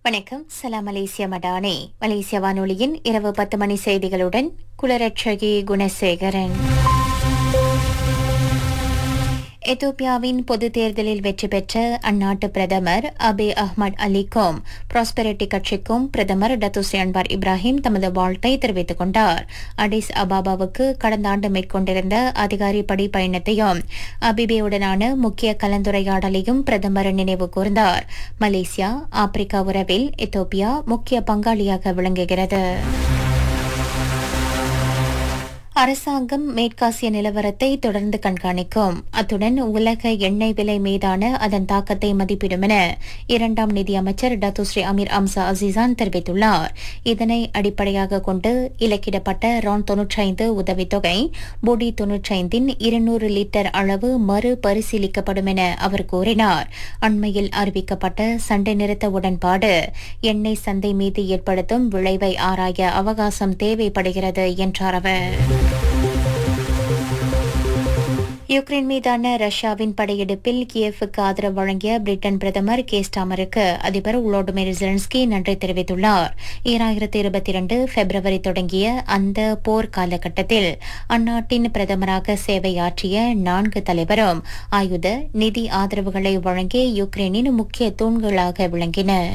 வணக்கம் சலாம் மலேசியா மடானே மலேசிய வானொலியின் இரவு பத்து மணி செய்திகளுடன் குலரட்சகி குணசேகரன் எத்தோப்பியாவின் பொது தேர்தலில் வெற்றி பெற்ற அந்நாட்டு பிரதமர் அபே அஹ்மத் அலிக்கும் ப்ராஸ்பெரிட்டி கட்சிக்கும் பிரதமர் டத்துஸ்ரீ அன்வார் இப்ராஹிம் தமது வாழ்த்தை தெரிவித்துக் கொண்டார் அடிஸ் அபாபாவுக்கு கடந்த ஆண்டு மேற்கொண்டிருந்த அதிகாரிப்படி பயணத்தையும் அபிபேயுடனான முக்கிய கலந்துரையாடலையும் பிரதமர் நினைவு கூர்ந்தார் மலேசியா ஆப்பிரிக்கா உறவில் எத்தோப்பியா முக்கிய பங்காளியாக விளங்குகிறது அரசாங்கம் மேற்காசிய நிலவரத்தை தொடர்ந்து கண்காணிக்கும் அத்துடன் உலக எண்ணெய் விலை மீதான அதன் தாக்கத்தை மதிப்பிடும் என இரண்டாம் நிதியமைச்சர் டத்துஸ்ரீ அமீர் அம்சா அசீசான் தெரிவித்துள்ளார் இதனை அடிப்படையாக கொண்டு இலக்கிடப்பட்ட ரான் தொன்னூற்றைந்து உதவித்தொகை பொடி தொன்னூற்றைந்தின் இருநூறு லிட்டர் அளவு மறு பரிசீலிக்கப்படும் என அவர் கூறினார் அண்மையில் அறிவிக்கப்பட்ட சண்டை நிறுத்த உடன்பாடு எண்ணெய் சந்தை மீது ஏற்படுத்தும் விளைவை ஆராய அவகாசம் தேவைப்படுகிறது என்றார் அவர் யுக்ரைன் மீதான ரஷ்யாவின் படையெடுப்பில் கியேவுக்கு ஆதரவு வழங்கிய பிரிட்டன் பிரதமர் கேஸ்டாமருக்கு அதிபர் உலோடிமிர் ஜெலன்ஸ்கி நன்றி தெரிவித்துள்ளார் ஈராயிரத்தி இருபத்தி இரண்டு பிப்ரவரி தொடங்கிய அந்த போர் காலகட்டத்தில் அந்நாட்டின் பிரதமராக சேவையாற்றிய நான்கு தலைவரும் ஆயுத நிதி ஆதரவுகளை வழங்கி யுக்ரைனின் முக்கிய தூண்களாக விளங்கினர்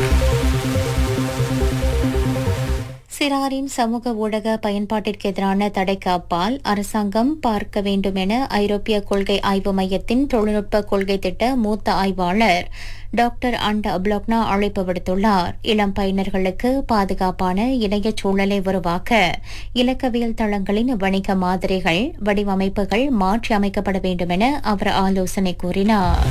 சிறாரின் சமூக ஊடக பயன்பாட்டிற்கு எதிரான தடைக்கு அப்பால் அரசாங்கம் பார்க்க வேண்டும் என ஐரோப்பிய கொள்கை ஆய்வு மையத்தின் தொழில்நுட்ப கொள்கை திட்ட மூத்த ஆய்வாளர் டாக்டர் அண்ட் அப்லோக்னா அழைப்பு விடுத்துள்ளார் இளம் பயனர்களுக்கு பாதுகாப்பான இணைய சூழலை உருவாக்க இலக்கவியல் தளங்களின் வணிக மாதிரிகள் வடிவமைப்புகள் மாற்றி அமைக்கப்பட வேண்டும் என அவர் ஆலோசனை கூறினார்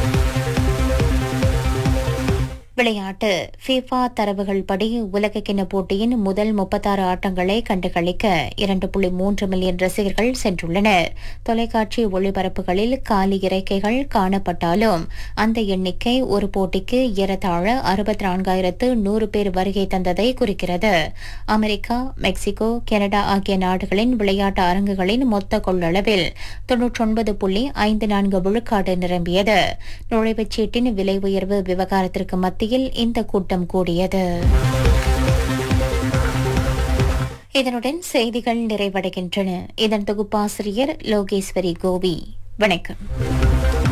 விளையாட்டு ஃபிஃபா தரவுகள் படி உலகக்கிண்ண போட்டியின் முதல் முப்பத்தாறு ஆட்டங்களை கண்டுகளிக்க இரண்டு புள்ளி மூன்று மில்லியன் ரசிகர்கள் சென்றுள்ளனர் தொலைக்காட்சி ஒளிபரப்புகளில் காலி இறக்கைகள் காணப்பட்டாலும் அந்த எண்ணிக்கை ஒரு போட்டிக்கு ஏறத்தாழ அறுபத்தி நான்காயிரத்து நூறு பேர் வருகை தந்ததை குறிக்கிறது அமெரிக்கா மெக்சிகோ கனடா ஆகிய நாடுகளின் விளையாட்டு அரங்குகளின் மொத்த கொள்ளளவில் தொன்னூற்றொன்பது புள்ளி ஐந்து நான்கு விழுக்காடு நிரம்பியது நுழைவுச் சீட்டின் விலை உயர்வு விவகாரத்திற்கு மத்திய மத்தியில் இந்த கூட்டம் கூடியது இதனுடன் செய்திகள் நிறைவடைகின்றன இதன் தொகுப்பாசிரியர் லோகேஸ்வரி கோவி வணக்கம்